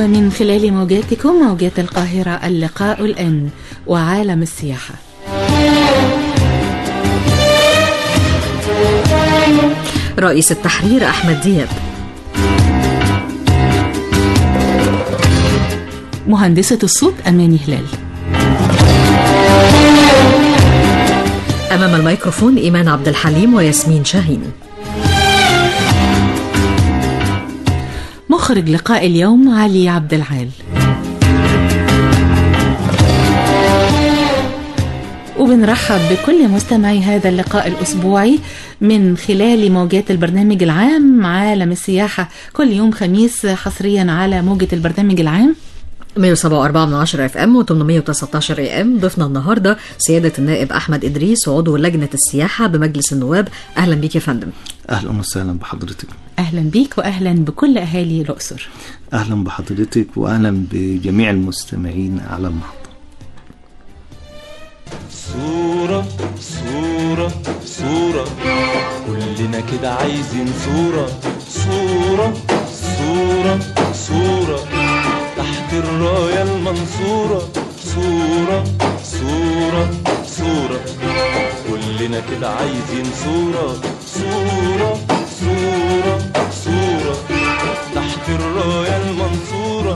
ومن خلال موجاتكم موجات القاهرة اللقاء الآن وعالم السياحة رئيس التحرير أحمد دياب مهندسة الصوت أماني هلال أمام الميكروفون إيمان عبد الحليم وياسمين شاهين مخرج لقاء اليوم علي عبد العال وبنرحب بكل مستمعي هذا اللقاء الأسبوعي من خلال موجات البرنامج العام عالم السياحة كل يوم خميس حصريا على موجة البرنامج العام 107.4 من 10 اف ام و819 اي ام ضيفنا النهارده سياده النائب احمد ادريس عضو لجنه السياحه بمجلس النواب اهلا بيك يا فندم اهلا وسهلا بحضرتك أهلا بيك وأهلا بكل أهالي الأقصر اهلا بحضرتك واهلا بجميع المستمعين على المحطه صورة صورة صورة كلنا كده عايزين صورة صورة صورة صورة تحت الراية المنصورة صورة صورة صورة كلنا كده عايزين صورة صورة صورة صورة تحت الراية المنصورة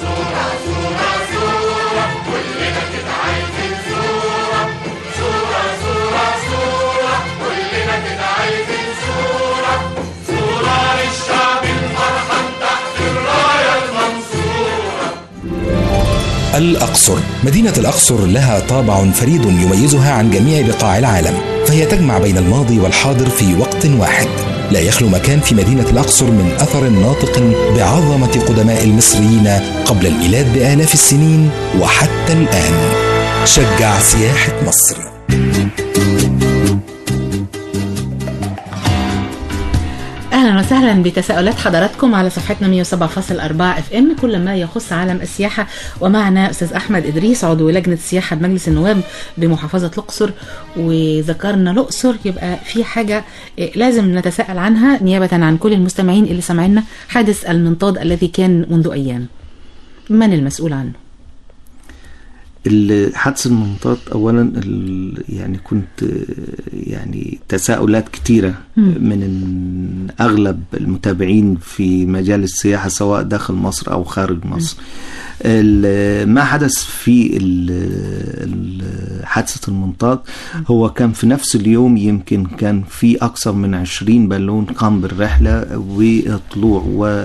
الأقصر مدينة الأقصر لها طابع فريد يميزها عن جميع بقاع العالم فهي تجمع بين الماضي والحاضر في وقت واحد لا يخلو مكان في مدينة الأقصر من أثر ناطق بعظمة قدماء المصريين قبل الميلاد بآلاف السنين وحتى الآن شجع سياحة مصر اهلا وسهلا بتساؤلات حضراتكم على صفحتنا 107.4 اف ام كل ما يخص عالم السياحه ومعنا استاذ احمد ادريس عضو لجنه السياحه بمجلس النواب بمحافظه الاقصر وذكرنا الاقصر يبقى في حاجه لازم نتساءل عنها نيابه عن كل المستمعين اللي سامعينا حادث المنطاد الذي كان منذ ايام من المسؤول عنه؟ حدث المنطاد اولا ال- يعني كنت آه، يعني تساؤلات كتيره من ال- اغلب المتابعين في مجال السياحه سواء داخل مصر او خارج مصر ال- ما حدث في ال- ال- حادثه المنطاد هو كان في نفس اليوم يمكن كان في اكثر من 20 بالون قام بالرحله وطلوع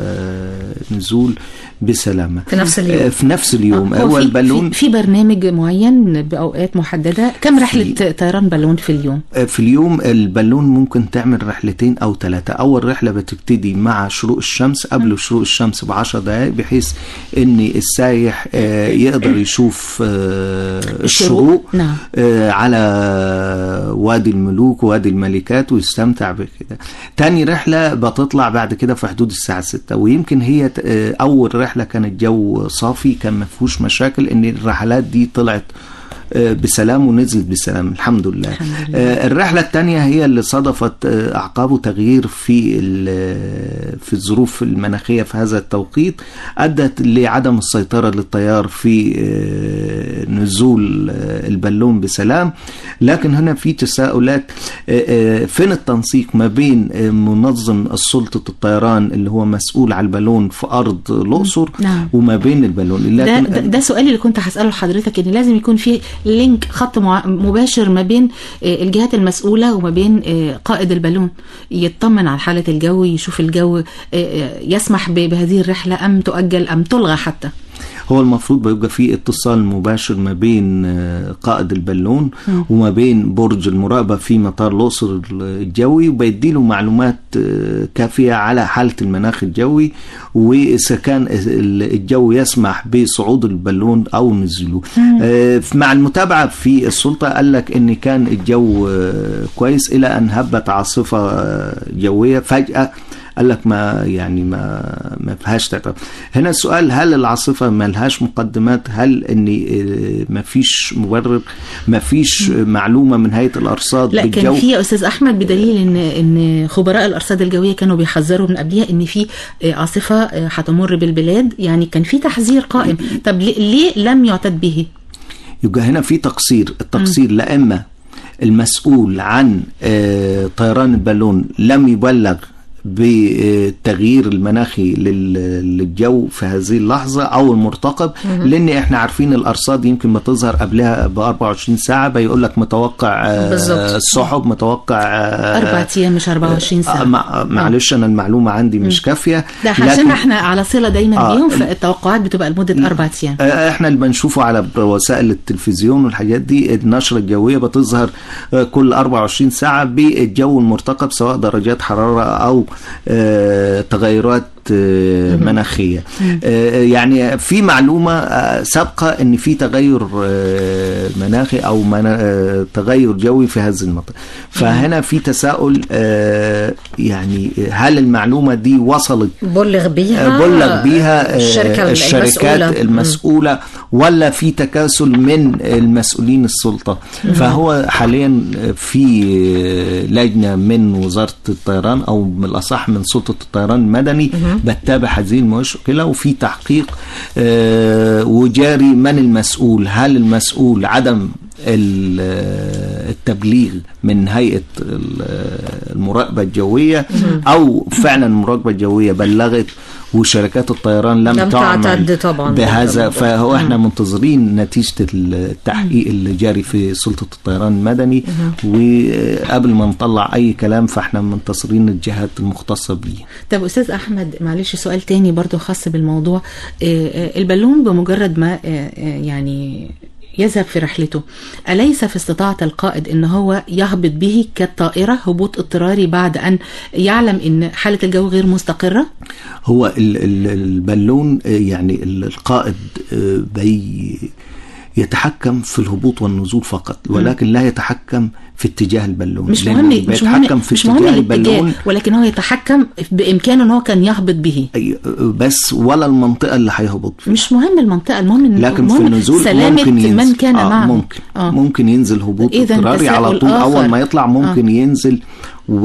ونزول بسلامه في نفس اليوم. آه، في نفس اليوم آه، هو في- البالون في, في برنامج معين باوقات محدده كم رحله طيران بالون في اليوم؟ في اليوم البالون ممكن تعمل رحلتين او ثلاثة اول رحلة بتبتدي مع شروق الشمس قبل شروق الشمس بعشر دقائق بحيث ان السايح آه، يقدر يشوف آه، الشروق نعم. آه، على وادي الملوك ووادي الملكات ويستمتع بكده تاني رحلة بتطلع بعد كده في حدود الساعة 6 ويمكن هي ت- آه، أول رحلة كان الجو صافي كان ما فيهوش مشاكل إن الرحلات دي طلعت آه، بسلام ونزلت بسلام الحمد لله, الحمد لله. آه، الرحلة الثانية هي اللي صادفت آه، أعقابه تغيير في ال- في الظروف المناخية في هذا التوقيت أدت لعدم السيطرة للطيار في آه، نزول آه، البالون بسلام لكن هنا في تساؤلات آه، آه، فين التنسيق ما بين آه، منظم سلطة الطيران اللي هو مسؤول على البالون في أرض الأقصر نعم. وما بين البالون ده, لكن ده, ده سؤالي اللي كنت هسأله لحضرتك ان لازم يكون في لينك خط مع- مباشر ما بين آه، الجهات المسؤولة وما بين آه، قائد البالون يطمن على حالة الجو يشوف الجو آه، آه، يسمح ب- بهذه الرحلة أم تؤجل أم تلغى حتى هو المفروض بيبقى في اتصال مباشر ما بين آه، قائد البالون وما بين برج المراقبة في مطار الأقصر الجوي وبيديله معلومات آه، كافية على حالة المناخ الجوي وإذا كان ال- الجو يسمح بصعود البالون أو نزوله آه، مع المتابعة في السلطة قال لك إن كان الجو آه، كويس إلى أن هبت عاصفة آه، جوية فجأة قال لك ما يعني ما ما فيهاش تعتبر هنا السؤال هل العاصفه ما لهاش مقدمات هل ان آه، ما فيش مبرر ما فيش معلومه من هيئه الارصاد لا بالجو كان في يا استاذ احمد بدليل ان ان خبراء الارصاد الجويه كانوا بيحذروا من قبلها ان في آه، عاصفه آه، هتمر بالبلاد يعني كان في تحذير قائم طب ليه- ليه لم يعتد به يبقى هنا في تقصير التقصير لا اما المسؤول عن آه، طيران البالون لم يبلغ بالتغيير المناخي لل- للجو في هذه اللحظة أو المرتقب لأن إحنا عارفين الأرصاد يمكن ما تظهر قبلها ب 24 ساعة بيقول لك متوقع آه، بالظبط. السحب متوقع آه، اربع ايام مش 24 آه، ساعه مع- معلش أنا المعلومة عندي مش كافية ده عشان احنا على صله دايما آه، بيهم ال- فالتوقعات بتبقى لمده اربع ايام آه، احنا اللي بنشوفه على وسائل التلفزيون والحاجات دي النشرة الجوية بتظهر آه، كل 24 ساعة بالجو المرتقب سواء درجات حرارة او آه، تغيرات آه، مناخية آه، يعني في معلومة آه، سابقة ان في تغير آه، مناخي او منا- آه، تغير جوي في هذه المنطقة فهنا في تساؤل آه، يعني هل المعلومة دي وصلت بلغ بيها بلغ بيها آه، الشركة الشركات المسؤولة. المسؤولة ولا في تكاسل من المسؤولين السلطة فهو حاليا في لجنة من وزارة الطيران أو بالأصح من سلطة الطيران المدني بتتابع هذه المشكلة وفي تحقيق آه، وجاري من المسؤول هل المسؤول عدم ال- التبليغ من هيئة ال- المراقبة الجوية أو فعلا المراقبة الجوية بلغت وشركات الطيران لم, لم تعمل تعتد طبعاً بهذا بالموضوع. فهو احنا منتظرين نتيجة التحقيق اللي جاري في سلطة الطيران المدني وقبل ما نطلع أي كلام فاحنا منتظرين الجهات المختصة بيه طب استاذ احمد معلش سؤال تاني برضو خاص بالموضوع آه، آه، البالون بمجرد ما آه، آه، يعني يذهب في رحلته أليس في استطاعة القائد أن هو يهبط به كالطائرة هبوط اضطراري بعد أن يعلم أن حالة الجو غير مستقرة؟ هو ال- ال- البالون آه، يعني ال- القائد آه، بي يتحكم في الهبوط والنزول فقط ولكن لا يتحكم في اتجاه البالون مش لأنه مهم مش بيتحكم مهم في مش مهم اتجاه الاتجاه البالون ولكن هو يتحكم بإمكانه أن هو كان يهبط به أي- بس ولا المنطقة اللي هيهبط فيها مش مهم المنطقة المهم إن لكن في المهم النزول سلامة ممكن ينزل من كان آه معه ممكن آه. ممكن ينزل هبوط إذن اضطراري على تساؤل طول اول آخر. ما يطلع ممكن آه. ينزل و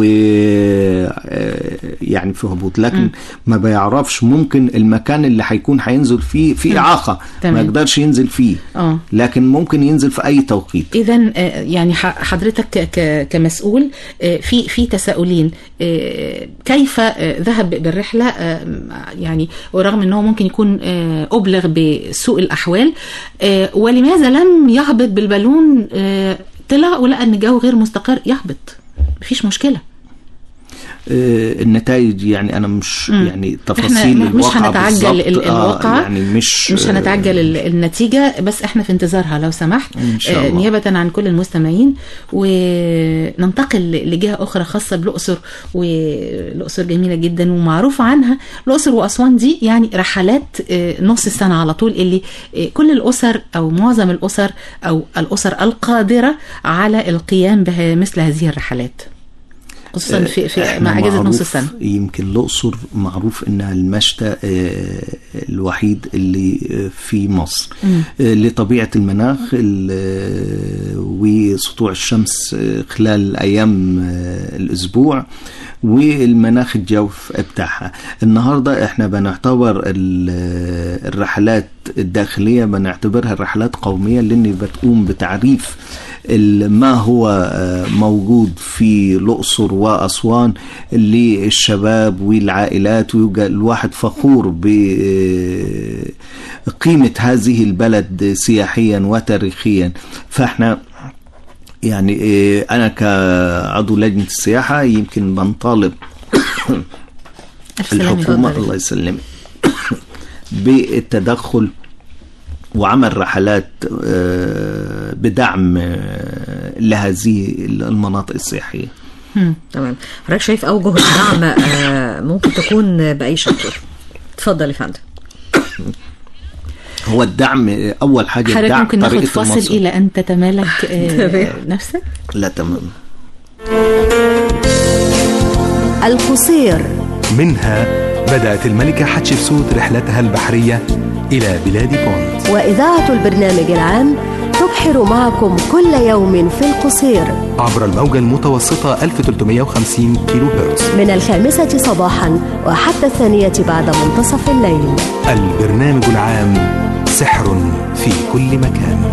آه، يعني في هبوط لكن ما بيعرفش ممكن المكان اللي هيكون هينزل فيه في اعاقه ما تمام. يقدرش ينزل فيه آه. لكن ممكن ينزل في اي توقيت اذا يعني ح- حضرتك ك- ك- كمسؤول آه، في في تساؤلين آه، كيف آه، ذهب بالرحله آه، يعني ورغم انه ممكن يكون آه، ابلغ بسوء الاحوال آه، ولماذا لم يهبط بالبالون آه، طلع ولقى ان الجو غير مستقر يهبط مفيش مشكله آه، النتائج يعني انا مش يعني تفاصيل احنا مش الواقعة هنتعجل بالظبط، ال- آه، الواقعة يعني مش مش هنتعجل ال- النتيجة بس احنا في انتظارها لو سمحت إن شاء آه، الله. نيابة عن كل المستمعين وننتقل ل- لجهة أخرى خاصة بالأقصر والأقصر جميلة جدا ومعروف عنها الأقصر وأسوان دي يعني رحلات آه، نص السنة على طول اللي آه، كل الأسر أو معظم الأسر أو الأسر القادرة على القيام بمثل هذه الرحلات خصوصا في, في إحنا مع أجازة نص معروف- السنة يمكن الأقصر معروف إنها المشتى آه، الوحيد اللي آه، في مصر آه، لطبيعة المناخ ال- آه، وسطوع الشمس آه، خلال أيام آه، الأسبوع والمناخ الجوف بتاعها النهاردة احنا بنعتبر ال- الرحلات الداخلية بنعتبرها الرحلات قومية لأن بتقوم بتعريف ال- ما هو آه، موجود في الأقصر وأسوان للشباب والعائلات ويبقى الواحد فخور بقيمة هذه البلد سياحيا وتاريخيا فاحنا يعني آه، أنا كعضو لجنة السياحة يمكن بنطالب ألف سلامة. الحكومة اتفضلي. الله يسلمك بالتدخل وعمل رحلات آه، بدعم آه، لهذه المناطق السياحية تمام حضرتك شايف اوجه الدعم آه، ممكن تكون باي شكل اتفضل يا فندم هو الدعم آه، أول حاجة حضرتك الدعم ممكن ناخد طريقة فاصل المصر. إلى أن تتمالك آه، تمام. لا تمام القصير منها بدأت الملكة حتشبسوت رحلتها البحرية إلى بلاد بوند وإذاعة البرنامج العام تبحر معكم كل يوم في القصير عبر الموجة المتوسطة 1350 كيلو هرتز من الخامسة صباحا وحتى الثانية بعد منتصف الليل البرنامج العام سحر في كل مكان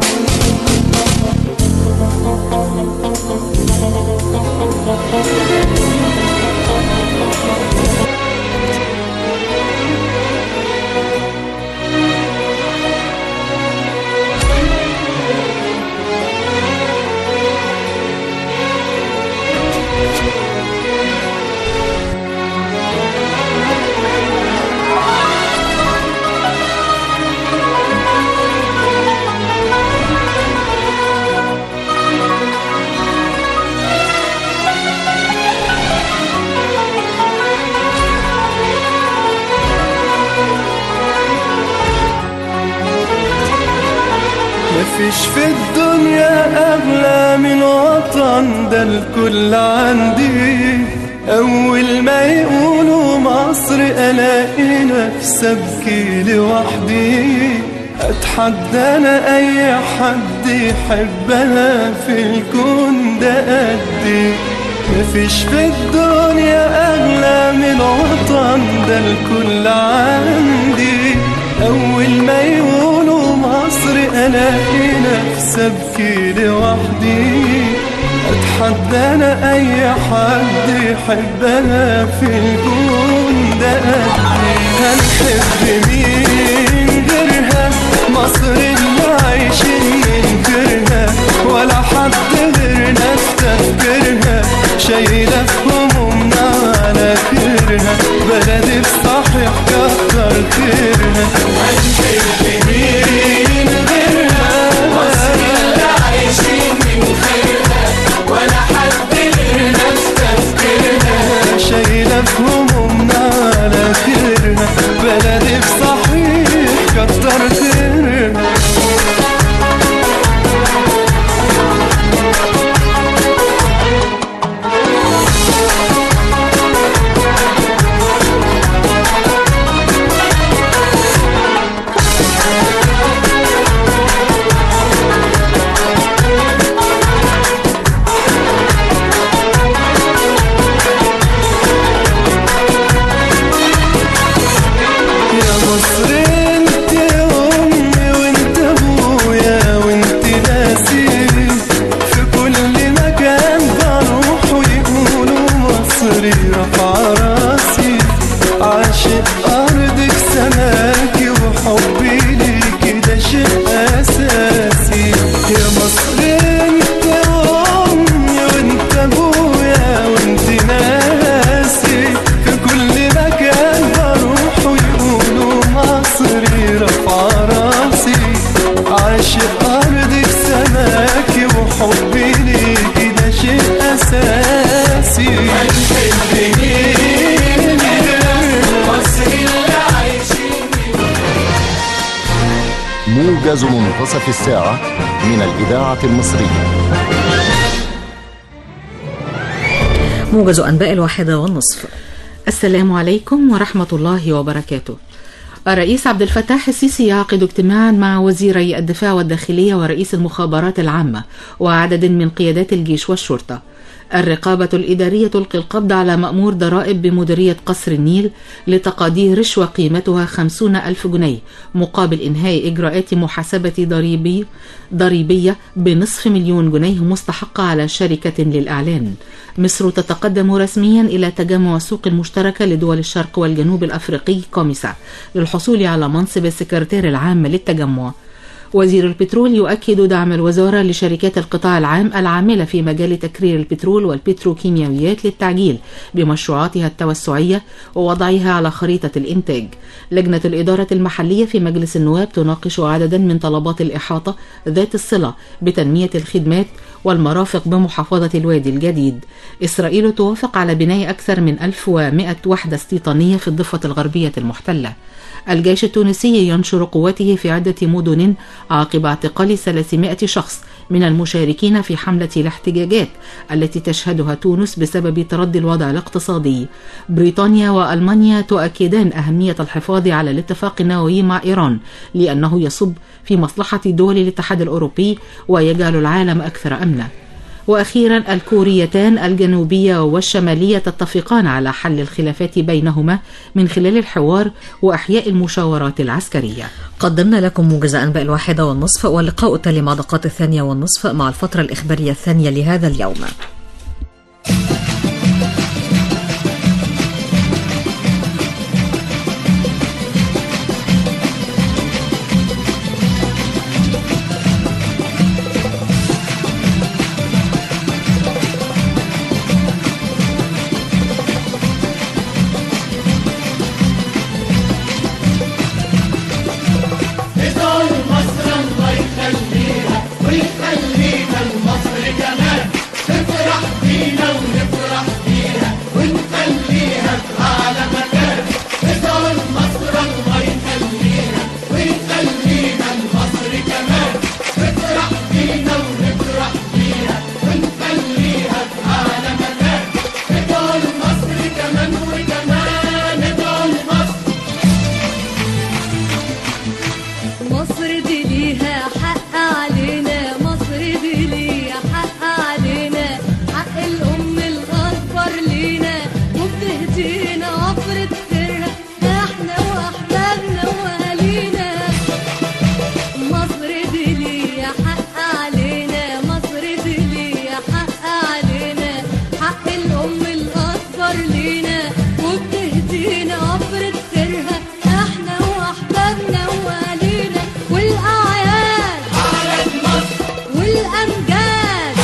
مفيش في الدنيا أغلى من وطن ده الكل عندي أول ما يقولوا مصر ألاقي نفسي أبكي لوحدي أتحدى أنا أي حد يحبها في الكون ده قدي مفيش في الدنيا أغلى من وطن ده الكل عندي أول ما يقولوا مصر ألاقي نفسي أبكي لوحدي أتحدى أنا أي حد يحبها في الكون ده قدي هنحب مين غيرها مصر اللي عايشين من غيرها ولا حد غيرنا في تفكيرها شايلة في همومنا على خيرها بلدي بصحيح كتر خيرها هنحب مين غيرها مصر اللي عايشين من غيرها ولا حد غيرنا في تفكيرها شايلة في همومنا على خيرها بلدي بصحيح كتر خيرها يا مصر انت امي وانت ابويا وانت ناسي في كل مكان بروح ويقولوا مصري رفع راسي عاشق ارضك سماكي وحبي ليكي ده شيء اساسي يا مصر انت امي وانت ابويا وانت ناسي في كل مكان بروح ويقولوا مصري رفع راسي عاشق ارضك سماكي وحبي ليكي ده شيء اساسي هنحبني مصر اللي عايشين موجز منتصف الساعة من الإذاعة المصرية موجز أنباء الواحدة والنصف السلام عليكم ورحمة الله وبركاته الرئيس عبد الفتاح السيسي يعقد اجتماعا مع وزيري الدفاع والداخلية ورئيس المخابرات العامة وعدد من قيادات الجيش والشرطة الرقابة الإدارية تلقي القبض على مأمور ضرائب بمديرية قصر النيل لتقاضيه رشوة قيمتها خمسون ألف جنيه مقابل إنهاء إجراءات محاسبة ضريبي ضريبية بنصف مليون جنيه مستحقة على شركة للإعلان مصر تتقدم رسميا إلى تجمع السوق المشتركة لدول الشرق والجنوب الأفريقي كوميسا للحصول على منصب السكرتير العام للتجمع وزير البترول يؤكد دعم الوزارة لشركات القطاع العام العاملة في مجال تكرير البترول والبتروكيماويات للتعجيل بمشروعاتها التوسعية ووضعها على خريطة الإنتاج. لجنة الإدارة المحلية في مجلس النواب تناقش عددا من طلبات الإحاطة ذات الصلة بتنمية الخدمات والمرافق بمحافظة الوادي الجديد. إسرائيل توافق على بناء أكثر من 1100 وحدة استيطانية في الضفة الغربية المحتلة. الجيش التونسي ينشر قوته في عدة مدن عقب اعتقال 300 شخص من المشاركين في حملة الاحتجاجات التي تشهدها تونس بسبب تردي الوضع الاقتصادي. بريطانيا وألمانيا تؤكدان أهمية الحفاظ على الاتفاق النووي مع إيران لأنه يصب في مصلحة دول الاتحاد الأوروبي ويجعل العالم أكثر أمنا. واخيرا الكوريتان الجنوبيه والشماليه تتفقان على حل الخلافات بينهما من خلال الحوار واحياء المشاورات العسكريه. قدمنا لكم موجز أنباء الواحدة والنصف واللقاء التالي مع دقات الثانية والنصف مع الفترة الإخبارية الثانية لهذا اليوم ادعوا مصر الله يخليها ويخلينا لمصر كمان تفرح بينا ونفرح بيها ونخليها في أعلى مكان ادعوا مصر الله يخليها ويخلينا لمصر كمان تفرح بينا ونفرح بيها ونخليها في أعلى مكان ادعوا مصر كمان وكمان ادعوا مصر مصر دي ليها حق علينا مصر دي ليها حق علينا حق الأم الأكبر لينا وبتهدينا عبر خيرها احنا وأحبابنا وأهالينا مصر دي ليها حق علينا مصر دي ليها حق علينا حق الأم الأكبر لينا وبتهدينا عبر خيرها احنا وأحبابنا وأهالينا والأعياد والأمجاد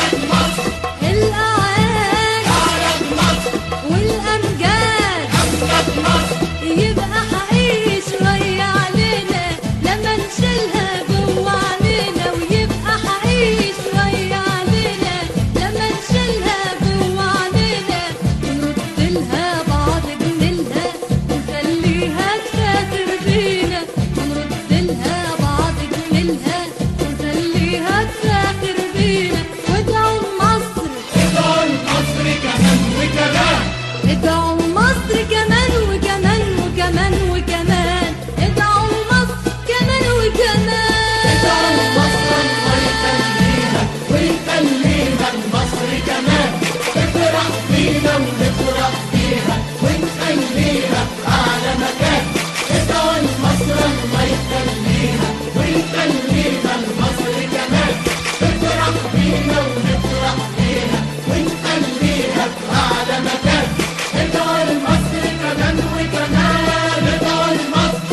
الأعياد والأمجاد يبقى حقيقي شوية علينا لما نشيلها جوا علينا ويبقى حقيقي شوية علينا لما نشيلها جوا علينا ونرد لها بعض جميلها ونخليها تفاخر بينا ونرد لها بعض جميلها ونخليها تفاخر بينا وادعوا مصر ادعوا مصر كمان وكمان ادعوا مصر كمان وكمان وكمان وكمان ادعوا مصر كمان وكمان ادعوا مصر الله يخليها ويخليها لمصر كمان تفرح بينا ونفرح بيها ونخليها في أعلى مكان ادعوا مصر الله يخليها ويخليها لمصر كمان تفرح بينا ونفرح بيها ونخليها في أعلى مكان ادعوا مصر كمان وكمان ادعوا مصر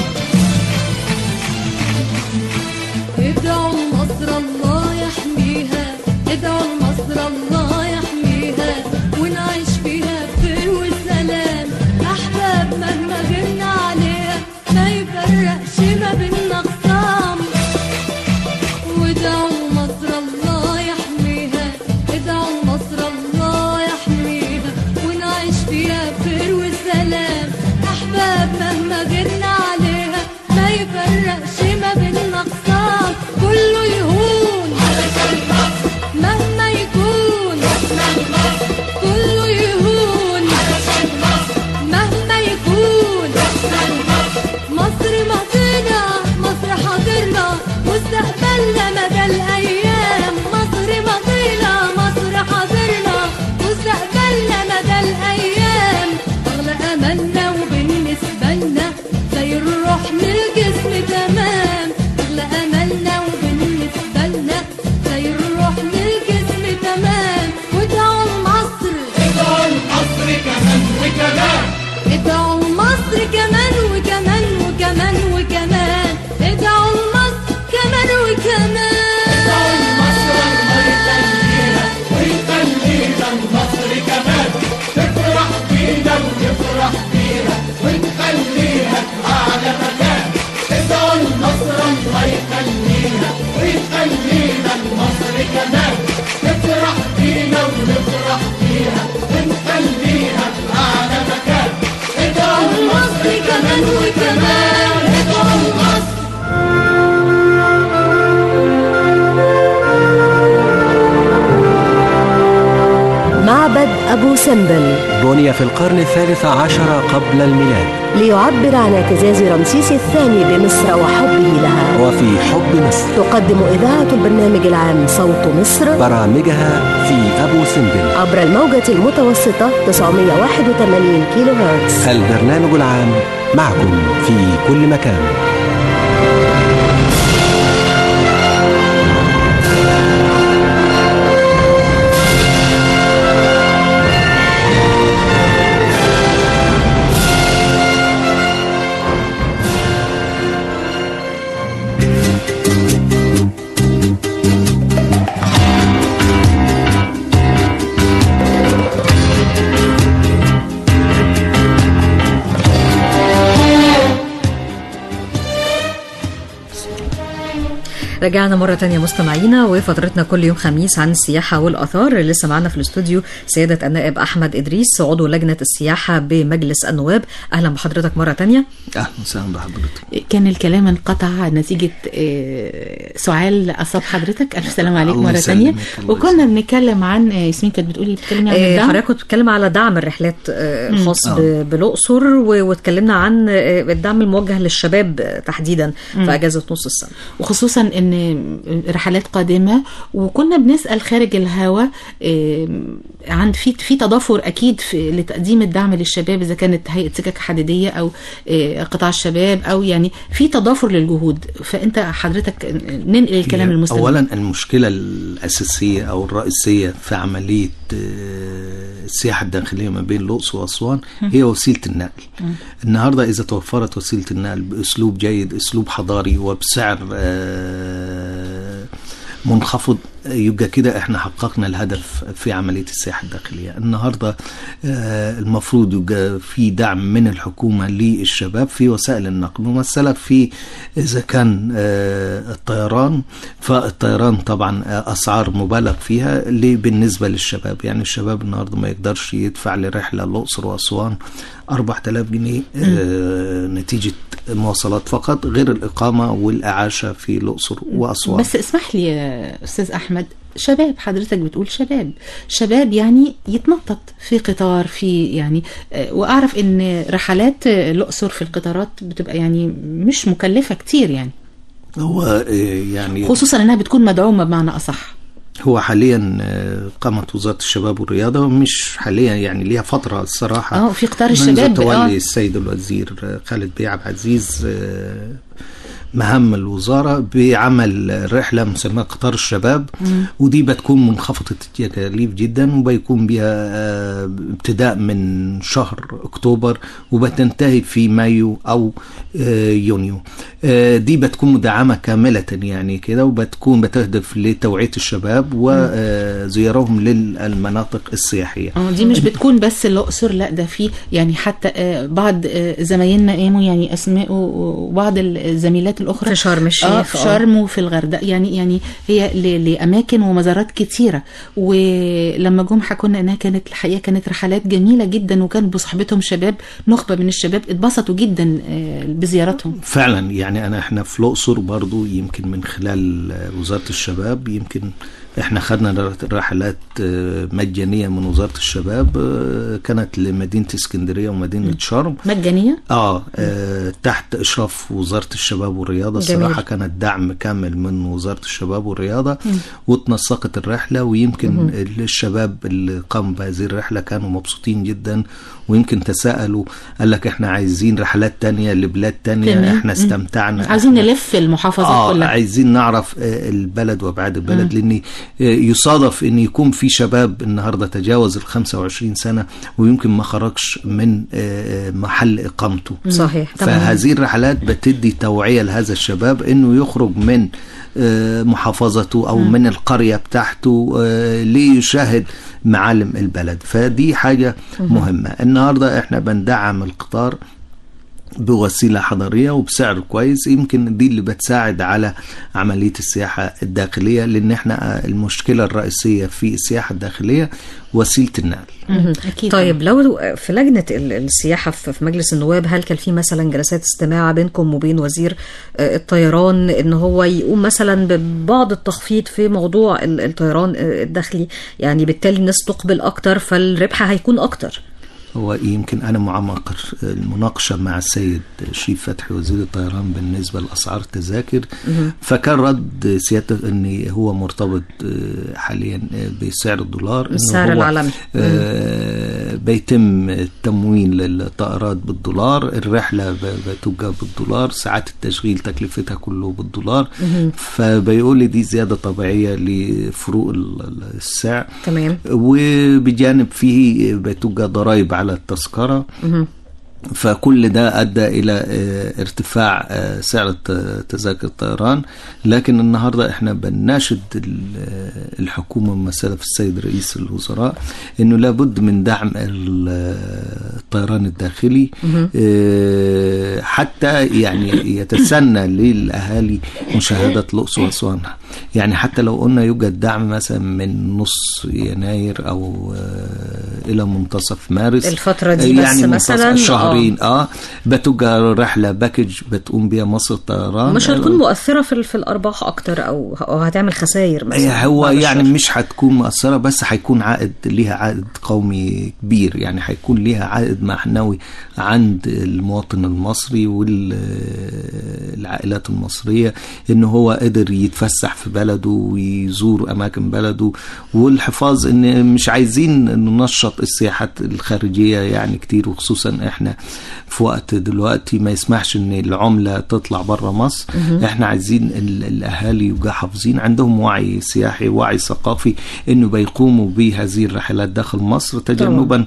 ادعوا مصر الله يحميها ادعوا مصر الله يحميها ونعيش فيها بخير وسلام احباب مهما غبنا عليها ما يفرقش ما بينا خصام وادعوا مصر الله يحميها ادعوا مصر الله يحميها ونعيش فيها بخير وسلام احباب مهما غيرنا عليها ما يفرقش ما بينا خصام كله يهون مهما يكون كله يهون مهما يكون مصر ماضينا مصر حاضرنا مستقبلنا مدى الايام مصر ماضينا مصر حاضرنا مستقبلنا مدى الايام اغلى املنا وبالنسبه لنا زي الروح للجسم تمام اغلى املنا وبالنسبه لنا زي الروح للجسم تمام وادعوا مصر ادعوا مصر كمان وكمان ادعوا مصر كمان وكمان وكمان وكمان ادعوا مصر كمان وكمان ادعوا مصر الله يخليها ويخلينا لمصر كمان تفرح بينا ونفرح بيها ونخليها في أعلى مكان ادعوا مصر الله يخليها ويخلينا لمصر كمان تفرح بينا ونفرح بيها ونخليها في أعلى مكان ادعوا مصر كمان وكمان ادعوا سمبل بني في القرن الثالث عشر قبل الميلاد ليعبر عن اعتزاز رمسيس الثاني بمصر وحبه لها وفي حب مصر تقدم إذاعة البرنامج العام صوت مصر برامجها في أبو سمبل عبر الموجة المتوسطة 981 كيلو هرتز البرنامج العام معكم في كل مكان رجعنا مرة تانية مستمعينا وفترتنا كل يوم خميس عن السياحة والآثار لسه معنا في الاستوديو سيادة النائب أحمد إدريس عضو لجنة السياحة بمجلس النواب أهلا بحضرتك مرة تانية اهلا وسهلا بحضرتك كان الكلام انقطع نتيجة آه، سعال أصاب حضرتك ألف سلام عليك الله مرة يسلمك، تانية الله وكنا بنتكلم عن آه، ياسمين كانت بتقولي بتتكلمي عن آه، الدعم حضرتك كنت بتتكلم على دعم الرحلات آه، مم. الخاص آه. ب- بالأقصر و- واتكلمنا عن آه، الدعم الموجه للشباب آه، تحديدا مم. في أجازة نص السنة وخصوصا ان رحلات قادمه وكنا بنسال خارج الهوا آم، عن في في تضافر اكيد في لتقديم الدعم للشباب اذا كانت هيئه سكك حديديه او آه، قطاع الشباب او يعني في تضافر للجهود فانت حضرتك ننقل الكلام هي المستمع اولا المشكله الاساسيه او الرئيسيه في عمليه آه، السياحه الداخليه ما بين الاقصر واسوان هي وسيله النقل النهارده اذا توفرت وسيله النقل باسلوب جيد اسلوب حضاري وبسعر آه، منخفض يبقى كده احنا حققنا الهدف في عمليه السياحه الداخليه النهارده آه، المفروض يبقى في دعم من الحكومه للشباب في وسائل النقل ممثله في اذا كان آه، الطيران فالطيران طبعا آه، اسعار مبالغ فيها ليه بالنسبه للشباب يعني الشباب النهارده ما يقدرش يدفع لرحله الاقصر واسوان 4000 جنيه آه، نتيجه مواصلات فقط غير الاقامه والاعاشه في الاقصر واسوان بس اسمح لي يا استاذ احمد شباب حضرتك بتقول شباب شباب يعني يتنطط في قطار في يعني آه، واعرف ان رحلات آه، الاقصر في القطارات بتبقى يعني مش مكلفه كتير يعني هو آه، يعني خصوصا انها بتكون مدعومه بمعنى اصح هو حاليا آه، قامت وزاره الشباب والرياضه ومش حاليا يعني ليها فتره الصراحه اه في قطار منذ الشباب تولي اه السيد الوزير آه، خالد بيه عبد العزيز آه، مهام الوزارة بعمل رحلة مسماة قطار الشباب ودي بتكون منخفضة التكاليف جدا وبيكون بها آه، ابتداء من شهر أكتوبر وبتنتهي في مايو أو آه، يونيو آه، دي بتكون مدعمة كاملة يعني كده وبتكون بتهدف لتوعية الشباب وزيارهم للمناطق السياحية اه دي مش بتكون بس الاقصر لا ده في يعني حتى آه، بعض آه، زمايلنا قاموا يعني اسماء وبعض الزميلات الاخرى في شرم الشيخ اه في شرم وفي الغردقه يعني يعني هي ل- لاماكن ومزارات كتيره ولما جم حكوا لنا انها كانت الحقيقه كانت رحلات جميله جدا وكان بصحبتهم شباب نخبه من الشباب اتبسطوا جدا آه، بزيارتهم فعلا يعني انا احنا في الاقصر برضو يمكن من خلال وزاره الشباب يمكن احنا خدنا رحلات آه، مجانيه من وزاره الشباب آه، كانت لمدينه اسكندريه ومدينه شرم مجانيه آه, اه تحت اشراف وزاره الشباب والرياضه جميل. الصراحه كانت دعم كامل من وزاره الشباب والرياضه واتنسقت الرحله ويمكن الشباب اللي قاموا بهذه الرحله كانوا مبسوطين جدا ويمكن تساءلوا قال لك احنا عايزين رحلات تانية لبلاد تانية تمام. احنا استمتعنا عايزين إحنا- نلف المحافظات اه كلها عايزين نعرف آه، البلد وابعاد البلد لان آه، يصادف ان يكون في شباب النهارده تجاوز ال 25 سنه ويمكن ما خرجش من آه، محل اقامته صحيح فهذه الرحلات بتدي توعية لهذا الشباب انه يخرج من آه، محافظته او من القرية بتاعته آه، ليشاهد معالم البلد فدي حاجة مهمة النهاردة احنا بندعم القطار بوسيله حضاريه وبسعر كويس يمكن دي اللي بتساعد على عمليه السياحه الداخليه لان احنا المشكله الرئيسيه في السياحه الداخليه وسيله النقل اكيد طيب لو في لجنة ال- السياحة في في مجلس النواب هل كان في مثلا جلسات استماع بينكم وبين وزير آه، الطيران ان هو يقوم مثلا ببعض التخفيض في موضوع ال- الطيران آه، الداخلي يعني بالتالي الناس تقبل اكتر فالربح هيكون اكتر هو يمكن انا معمق المناقشه مع السيد شريف فتحي وزير الطيران بالنسبه لاسعار التذاكر فكان رد سيادته ان هو مرتبط آه، حاليا آه، بسعر الدولار إنه السعر هو، العالمي. آه، بيتم التموين للطائرات بالدولار الرحله ب- بتبقى بالدولار ساعات التشغيل تكلفتها كله بالدولار فبيقول لي دي زياده طبيعيه لفروق ال- ال- السعر تمام وبجانب فيه بتبقى ضرائب على التذكرة فكل ده أدى إلى آه، ارتفاع آه، سعر الت- تذاكر الطيران لكن النهاردة إحنا بنناشد ال- آه، الحكومة ممثلة في السيد رئيس الوزراء إنه لابد من دعم ال- آه، الطيران الداخلي آه، حتى يعني يتسنى للأهالي مشاهدة الأقصر وأسوان يعني حتى لو قلنا يوجد دعم مثلا من نص يناير أو آه، إلى منتصف مارس الفترة دي بس يعني منتصف مثلاً، شهرين اه بتبقى رحلة باكج بتقوم بيها مصر الطيران مش هتكون مؤثرة في ال- في الأرباح أكتر أو أو هتعمل خسائر مثلا هو بعد يعني الشهر. مش هتكون مؤثرة بس هيكون عائد ليها عائد قومي كبير يعني هيكون ليها عائد معنوي عند المواطن المصري والعائلات المصرية ان هو قدر يتفسح في بلده ويزور اماكن بلده والحفاظ ان مش عايزين ننشط السياحات الخارجية يعني كتير وخصوصا احنا في وقت دلوقتي ما يسمحش ان العملة تطلع بره مصر احنا عايزين ال- الاهالي يبقى حافظين عندهم وعي سياحي وعي ثقافي انه بيقوموا بهذه الرحلات داخل مصر تجنبا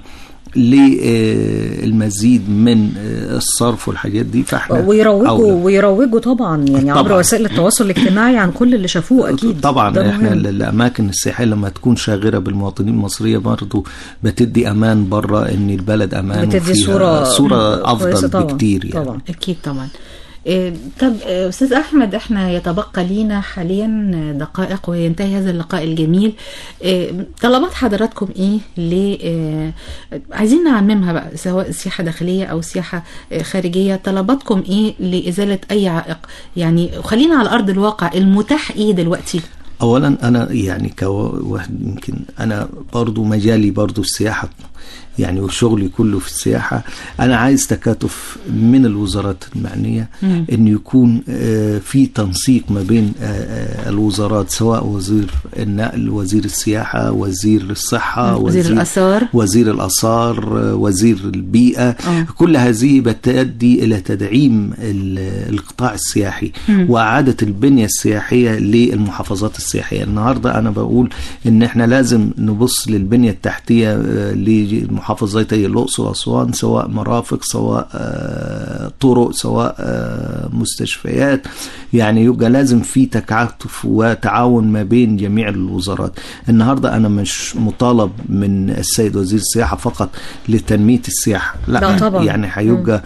للمزيد من آه، الصرف والحاجات دي فاحنا ويروجوا أولى. ويروجوا طبعا يعني عبر طبعاً. وسائل التواصل الاجتماعي عن كل اللي شافوه أكيد ده طبعا احنا مهم. ال- الاماكن السياحيه لما تكون شاغره بالمواطنين المصريه برضو بتدي امان بره ان البلد امان بتدي وفيها صورة- صوره كويسة افضل طبعاً. بكتير يعني طبعا اكيد طبعا إيه، طب إيه، استاذ احمد احنا يتبقى لينا حاليا دقائق وينتهي هذا اللقاء الجميل إيه، طلبات حضراتكم ايه ل إيه، عايزين نعممها بقى سواء سياحه داخليه او سياحه إيه، خارجيه طلباتكم ايه لازاله اي عائق يعني خلينا على ارض الواقع المتاح ايه دلوقتي اولا انا يعني كواحد يمكن انا برضو مجالي برضو السياحه يعني وشغلي كله في السياحه انا عايز تكاتف من الوزارات المعنيه ان يكون آه، في تنسيق ما بين آه، آه، الوزارات سواء وزير النقل وزير السياحه وزير الصحه وزير الآثار. وزير الاثار آه، وزير البيئه آه. كل هذه بتؤدي الى تدعيم ال- القطاع السياحي واعاده البنيه السياحيه للمحافظات السياحيه النهارده انا بقول ان احنا لازم نبص للبنيه التحتيه آه، لمحافظتي الاقصر واسوان سواء مرافق سواء آه، طرق سواء آه، مستشفيات يعني يبقى لازم في تكاتف وتعاون ما بين جميع الوزارات النهارده انا مش مطالب من السيد وزير السياحه فقط لتنميه السياحه لا, لا طبعاً. يعني هيبقى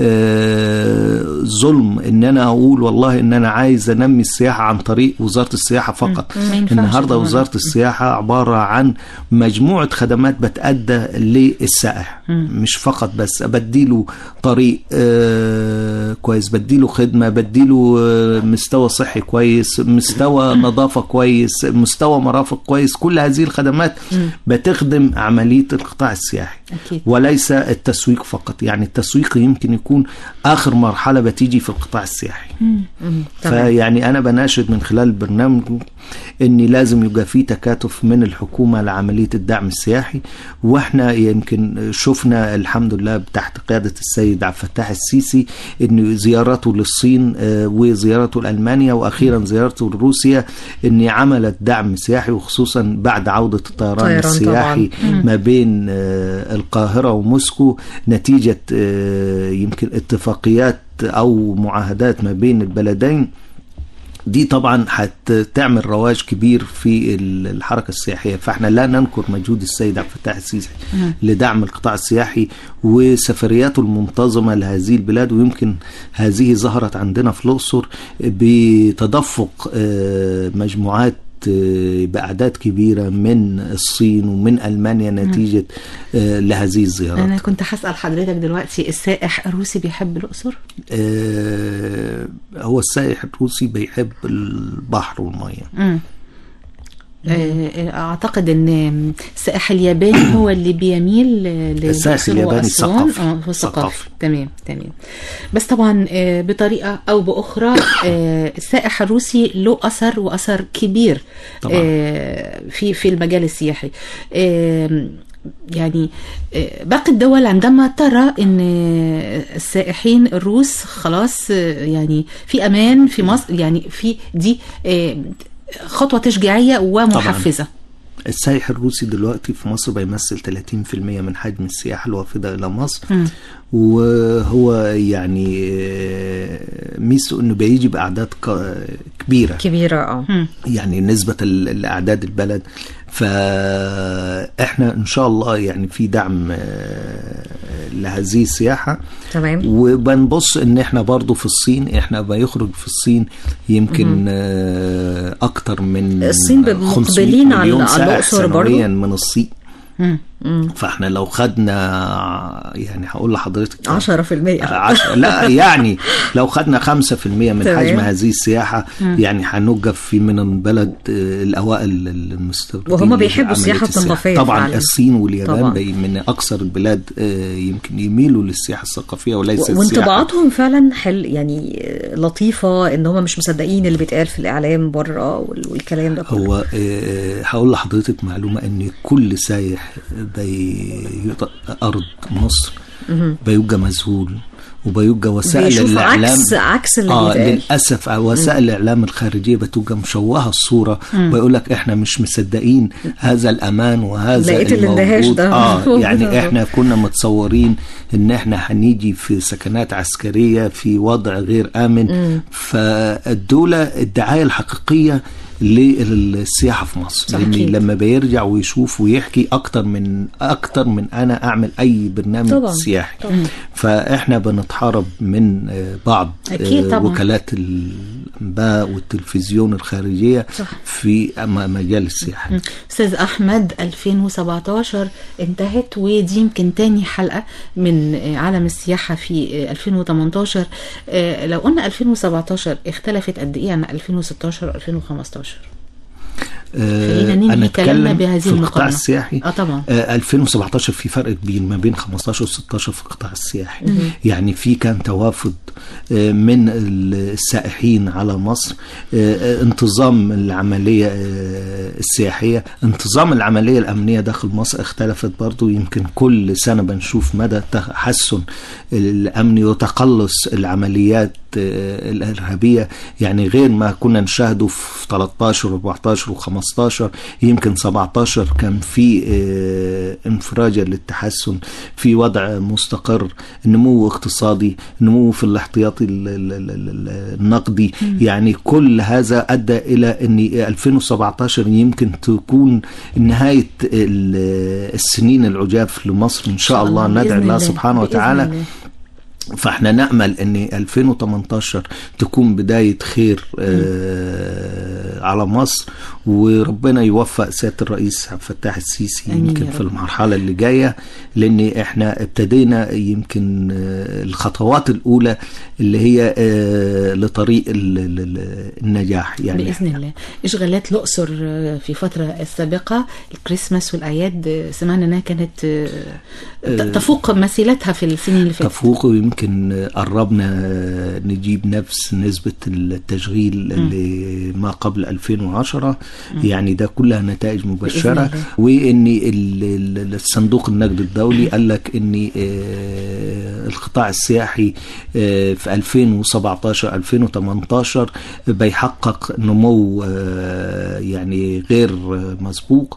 آه ظلم ان انا اقول والله ان انا عايز انمي السياحه عن طريق وزاره السياحه فقط ما ينفعش النهارده طبعاً. وزاره السياحه عباره عن مجموعه خدمات بتأدى للسائح مش فقط بس بديله طريق آه كويس بديله خدمه بديله آه مستوى صحي كويس مستوى نظافه كويس مستوى مرافق كويس كل هذه الخدمات بتخدم عمليه القطاع السياحي أكيد. وليس التسويق فقط يعني التسويق يمكن يكون اخر مرحله بتيجي في القطاع السياحي تمام. فيعني انا بناشد من خلال البرنامج ان لازم يبقى في تكاتف من الحكومه لعمليه الدعم السياحي واحنا يمكن شفنا الحمد لله تحت قياده السيد عبد الفتاح السيسي ان زيارته للصين آه، وزيارته لالمانيا واخيرا زيارته لروسيا ان عملت دعم سياحي وخصوصا بعد عوده الطيران طيران السياحي طبعاً. ما بين آه، القاهره وموسكو نتيجه آه، يمكن اتفاقيات او معاهدات ما بين البلدين دي طبعا هتعمل رواج كبير في ال- الحركه السياحيه فاحنا لا ننكر مجهود السيد عبد الفتاح السيسي لدعم القطاع السياحي وسفرياته المنتظمه لهذه البلاد ويمكن هذه ظهرت عندنا في الاقصر بتدفق آه، مجموعات آه، باعداد كبيره من الصين ومن المانيا نتيجه آه، لهذه الزيارات انا كنت هسال حضرتك دلوقتي السائح الروسي بيحب الاقصر آه، هو السائح الروسي بيحب البحر والميه مم. آه، اعتقد ان السائح الياباني هو اللي بيميل ل- السائح للأقصر الياباني وأسوان. ثقافي. اه هو ثقافي ثقافي. تمام تمام بس طبعا آه، بطريقه او باخرى آه، السائح الروسي له اثر واثر كبير طبعاً. آه، في في المجال السياحي آه، يعني آه، باقي الدول عندما ترى ان السائحين الروس خلاص آه، يعني في امان في مصر يعني في دي آه، خطوه تشجيعيه ومحفزه السائح الروسي دلوقتي في مصر بيمثل 30% من حجم السياحة الوافدة إلى مصر مم. وهو يعني آه، ميزته إنه بيجي بأعداد ك- كبيرة كبيرة اه مم. يعني نسبة ل- لأعداد البلد فإحنا إن شاء الله يعني في دعم آه، لهذه السياحة تمام وبنبص ان احنا برضو في الصين احنا بيخرج في الصين يمكن آه، اكتر من الصين ب- 500 مقبلين على- مليون على سائح الأقصر برضو؟ سنويا من الصين مم. فاحنا لو خدنا يعني هقول لحضرتك 10% عشرة لا يعني لو خدنا 5% من تمام. حجم هذه السياحة يعني هنوقف في من البلد آه، الأوائل المستوردين وهم بيحبوا لعملية السياحة التنظيفية طبعا فعلاً. الصين واليابان طبعاً. بي من أكثر البلاد آه، يمكن يميلوا للسياحة الثقافية وليس و- السياحة وانطباعاتهم فعلا حل يعني لطيفة ان هم مش مصدقين اللي بيتقال في الاعلام بره وال- والكلام ده كله هو آه، هقول لحضرتك معلومة ان كل سايح بيطأ أرض مصر بيبقى مذهول وبيبقى وسائل بيشوف الإعلام عكس عكس اللي اه بيتقال للاسف وسائل الاعلام الخارجيه بتبقى مشوهه الصوره ويقول لك احنا مش مصدقين هذا الامان وهذا لقيت الاندهاش الموجود. ده. اه يعني بالظبط. احنا كنا متصورين ان احنا هنيجي في سكنات عسكريه في وضع غير امن فالدوله الدعايه الحقيقيه للسياحه في مصر صح، لان أكيد. لما بيرجع ويشوف ويحكي اكتر من اكتر من انا اعمل اي برنامج طبعاً. سياحي فاحنا بنتحارب من آه، بعض أكيد آه، طبعاً. وكالات الانباء والتلفزيون الخارجيه صح. في م- مجال السياحه استاذ احمد 2017 انتهت ودي يمكن تاني حلقه من آه، عالم السياحه في آه، 2018 آه، لو قلنا 2017 اختلفت قد ايه عن 2016 و2015 خلينا ننهي انا كلامنا اتكلم بهذه في القطاع المقارنة. السياحي اه طبعا آه 2017 في فرق كبير ما بين 15 و 16 في القطاع السياحي يعني في كان توافد آه من السائحين على مصر آه آه، انتظام العملية آه السياحية انتظام العملية الأمنية داخل مصر اختلفت برضو يمكن كل سنة بنشوف مدى تحسن الأمني وتقلص العمليات آه، الإرهابية يعني غير ما كنا نشاهده في 13 و14 و15 يمكن 17 كان في آه، انفراجة للتحسن في وضع مستقر نمو اقتصادي نمو في الاحتياطي ال- ال- ال- ال- النقدي يعني كل هذا أدى إلى أن 2017 يمكن تكون نهاية ال- السنين العجاف لمصر إن شاء الله ندعو بإذن الله الله. سبحانه بإذن وتعالى الله. فاحنا نأمل ان 2018 تكون بداية خير آه على مصر وربنا يوفق سيادة الرئيس عبد الفتاح السيسي آمين يمكن يا في رب. المرحلة اللي جاية لان احنا ابتدينا يمكن آه الخطوات الاولى اللي هي آه لطريق ال- ال- ال- النجاح يعني باذن الله اشغالات الاقصر آه، في فتره السابقه الكريسماس والاعياد آه، سمعنا انها كانت آه، ت- تفوق مثيلتها في السنين اللي فاتت تفوق ويمكن قربنا نجيب نفس نسبة التشغيل اللي ما قبل 2010 يعني ده كلها نتائج مبشرة الله. وان ال- ال- الصندوق النقد الدولي قال لك ان آه، القطاع السياحي آه، في 2017 2018 بيحقق نمو آه، يعني غير مسبوق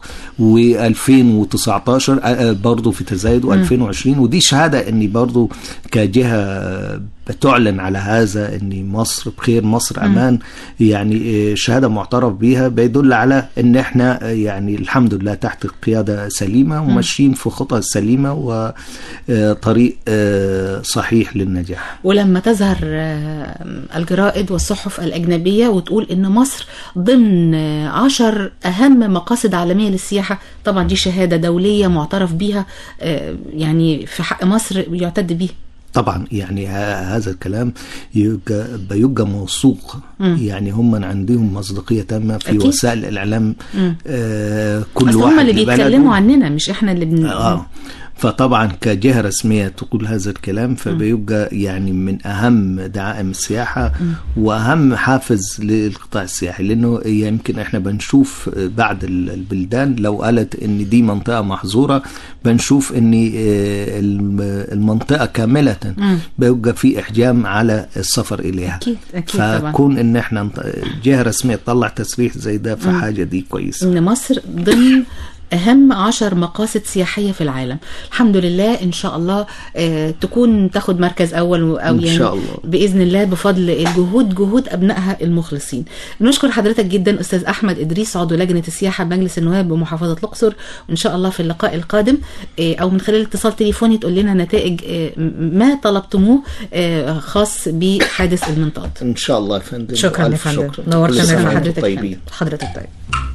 و2019 برضه في تزايد و2020 ودي شهاده ان برضه كجهه جهة بتعلن على هذا ان مصر بخير مصر امان يعني آه، شهاده معترف بيها بيدل على ان احنا آه، يعني الحمد لله تحت قياده سليمه وماشيين في خطى سليمه وطريق صحيح للنجاح ولما تظهر آه، الجرائد والصحف الأجنبية وتقول إن مصر ضمن آه، عشر أهم مقاصد عالمية للسياحة طبعا دي شهادة دولية معترف بيها آه، يعني في حق مصر يعتد بيه طبعا يعني ه- هذا الكلام يبقى بيبقى موثوق يعني هم عندهم مصداقيه تامه في أكيد. وسائل الاعلام آه كل أصل واحد هم اللي لبلده. بيتكلموا عننا مش إحنا اللي بن... اه فطبعا كجهه رسميه تقول هذا الكلام فبيبقى يعني من اهم دعائم السياحه واهم حافز للقطاع السياحي لانه يمكن احنا بنشوف بعد ال- البلدان لو قالت ان دي منطقه محظوره بنشوف ان آه، الم- المنطقه كامله بيبقى في احجام على السفر اليها أكيد أكيد طبعا فكون ان احنا نط- جهه رسميه تطلع تسريح زي ده فحاجه دي كويسه إن مصر ضمن أهم عشر مقاصد سياحية في العالم الحمد لله إن شاء الله آه، تكون تاخد مركز أول و- أو إن يعني شاء الله. بإذن الله بفضل الجهود جهود أبنائها المخلصين بنشكر حضرتك جدا أستاذ أحمد إدريس عضو لجنة السياحة بمجلس النواب بمحافظة الأقصر وإن شاء الله في اللقاء القادم آه، أو من خلال اتصال تليفوني تقول لنا نتائج آه، م- ما طلبتموه آه، خاص بحادث المنطاد ان شاء الله يا فندم شكرا يا وألف فندم شكر. نورتنا كل يا سنة فندم. وأنتم حضرتك طيبين حضرتك طيب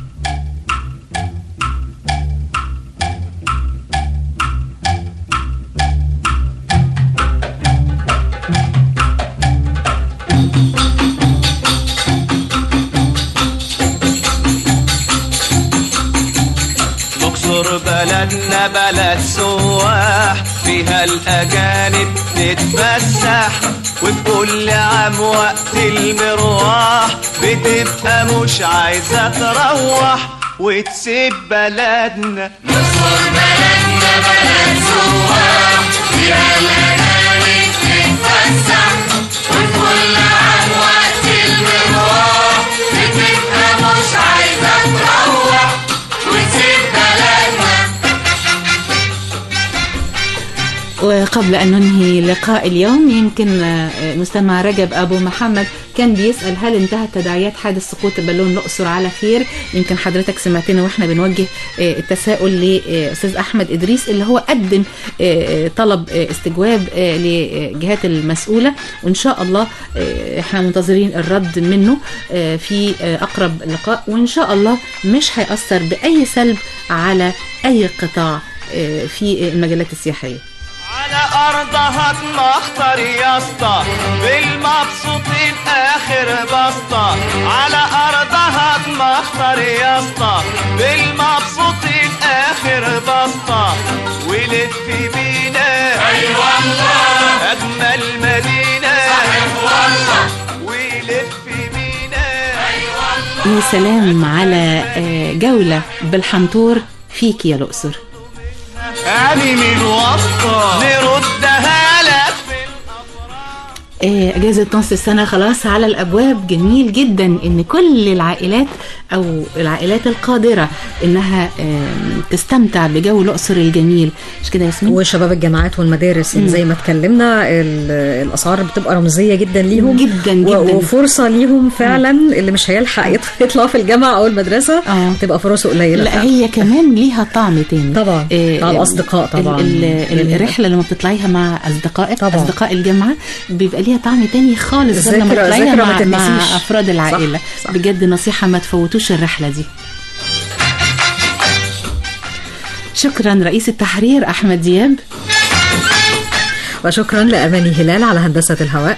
الاقصر بلدنا بلد سواح فيها الاجانب تتفسح وفي كل عام وقت المروح بتبقى مش عايزه تروح وتسيب بلدنا وقبل أن ننهي لقاء اليوم يمكن آه، مستمع رجب أبو محمد كان بيسأل هل انتهت تداعيات حادث سقوط بالون الأقصر على خير يمكن حضرتك سمعتنا وإحنا بنوجه آه، التساؤل لأستاذ أحمد إدريس اللي هو قدم آه، آه، طلب آه، استجواب آه، لجهات المسؤولة وإن شاء الله آه، إحنا منتظرين الرد منه آه، في آه، أقرب لقاء وإن شاء الله مش هيأثر بأي سلب على أي قطاع آه، في المجالات السياحية على ارضها تمخطر يا اسطى بالمبسوطين اخر بسطة على ارضها تمخطر يا اسطى بالمبسوطين اخر بسطة ولف بينا اي والله اجمل مدينة صحيح والله ولف بينا اي يا سلام على آه، جولة بالحنطور فيك يا الأقصر علي من وسطة نردها لك آه، أجازة نص السنة خلاص على الأبواب جميل جدا إن كل العائلات أو العائلات القادرة إنها آم، تستمتع بجو الأقصر الجميل مش كده يا ياسمين؟ وشباب الجامعات والمدارس يعني زي ما اتكلمنا ال- الاسعار بتبقى رمزيه جدا ليهم جدا و- جدا وفرصه ليهم فعلا اللي مش هيلحق يط- يطلع في الجامعه او المدرسه آه. تبقى فرصه قليله لا فعلا. هي كمان ليها طعم تاني طبعا آه، مع الاصدقاء طبعا ال- ال- جميلة. الرحله لما بتطلعيها مع اصدقائك طبعا. اصدقاء الجامعه بيبقى ليها طعم تاني خالص غير لما ذكرى- تطلعيها ذكرى ما مع, مع تتنسيش. افراد العائله صح، صح. بجد نصيحه ما تفوتوش الرحله دي شكرا رئيس التحرير احمد دياب وشكرا لاماني هلال على هندسه الهواء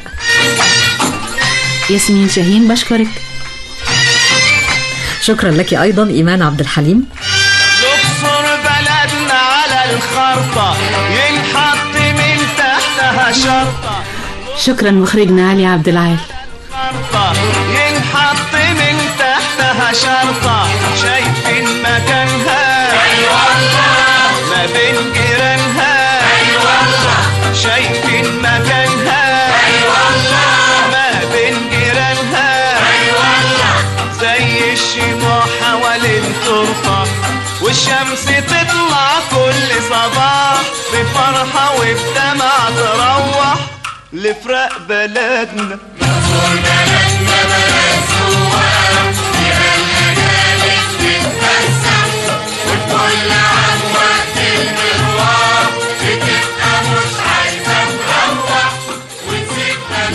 ياسمين شاهين بشكرك شكرا لك ايضا ايمان عبد الحليم الاقصر بلدنا على الخرطة ينحط من تحتها شرطة شكرا مخرجنا علي عبد العال شرطة ينحط من تحتها شرطة شايفين مكانها أي والله ما بين جيرانها أي والله شايفين مكانها أي والله ما بين جيرانها أي والله زي الشموع حوالين ترفة والشمس تطلع كل صباح بفرحة وبدمع تروح لفراق بلدنا نصر بلدنا